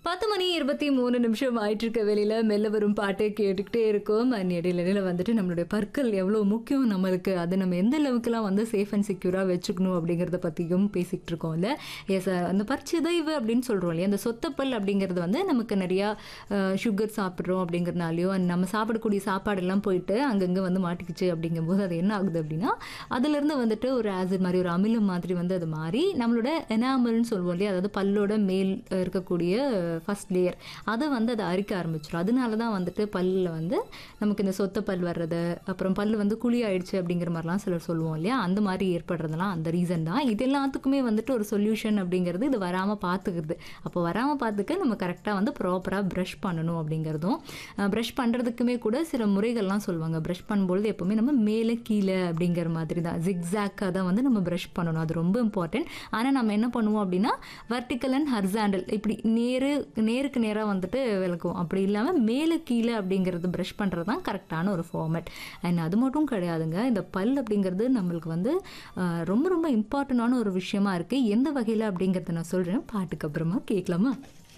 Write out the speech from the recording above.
பத்து மணி இருபத்தி மூணு நிமிஷம் ஆயிட்டு இருக்க வெளியில மெல்ல வரும் பாட்டு கேட்டுக்கிட்டே இருக்கும் அண்ட் இடையில இடையில வந்துட்டு நம்மளுடைய பற்கள் எவ்வளோ முக்கியம் நம்மளுக்கு அதை நம்ம எந்த அளவுக்குலாம் வந்து சேஃப் அண்ட் செக்யூராக வச்சுக்கணும் அப்படிங்கிறத பற்றியும் பேசிக்கிட்டு இருக்கோம்ல எஸ் அந்த பற்சிதைவு அப்படின்னு சொல்கிறோம் இல்லையா அந்த சொத்தப்பல் அப்படிங்கிறது வந்து நமக்கு நிறையா சுகர் சாப்பிட்றோம் அப்படிங்கிறனாலையோ and நம்ம சாப்பிடக்கூடிய சாப்பாடெல்லாம் போயிட்டு அங்கங்கே வந்து மாட்டிக்கிச்சு அப்படிங்கும்போது அது என்ன ஆகுது அப்படின்னா அதுலேருந்து வந்துட்டு ஒரு ஆசிட் மாதிரி ஒரு அமிலம் மாதிரி வந்து அது மாறி நம்மளோட எனாமல்னு சொல்லுவோம் இல்லையா அதாவது பல்லோட மேல் இருக்கக்கூடிய ஃபர்ஸ்ட் லேயர் அதை வந்து அதை அரிக்க ஆரம்பிச்சிடும் அதனால தான் வந்துட்டு பல்லில் வந்து நமக்கு இந்த சொத்த பல் வர்றது அப்புறம் பல் வந்து குழி ஆயிடுச்சு அப்படிங்கிற மாதிரிலாம் சிலர் சொல்லுவோம் இல்லையா அந்த மாதிரி ஏற்படுறதுலாம் அந்த ரீசன் தான் இது எல்லாத்துக்குமே வந்துட்டு ஒரு சொல்யூஷன் அப்படிங்கிறது இது வராமல் பார்த்துக்கிறது அப்போ வராமல் பார்த்துக்க நம்ம கரெக்டாக வந்து ப்ராப்பராக ப்ரஷ் பண்ணணும் அப்படிங்கிறதும் ப்ரஷ் பண்ணுறதுக்குமே கூட சில முறைகள்லாம் சொல்லுவாங்க ப்ரஷ் பண்ணும்பொழுது எப்போவுமே நம்ம மேலே கீழே அப்படிங்கிற மாதிரி தான் ஜிக்ஸாக்காக தான் வந்து நம்ம ப்ரஷ் பண்ணணும் அது ரொம்ப இம்பார்ட்டன்ட் ஆனால் நம்ம என்ன பண்ணுவோம் அப்படின்னா வர்டிக்கல் அண்ட் ஹர்சாண்டல் இப்படி நேரு நேருக்கு நேராக வந்துட்டு விளக்குவோம் அப்படி இல்லாமல் மேலே கீழே அப்படிங்கிறது ப்ரஷ் பண்ணுறது தான் கரெக்டான ஒரு ஃபார்மேட் அண்ட் அது மட்டும் கிடையாதுங்க இந்த பல் அப்படிங்கிறது நம்மளுக்கு வந்து ஆஹ், ரொம்ப ரொம்ப இம்பார்ட்டண்டான ஒரு விஷயமா இருக்குது எந்த வகையில் அப்படிங்கிறத நான் சொல்கிறேன் பாட்டுக்கு அப்புறமா கேட்கலாமா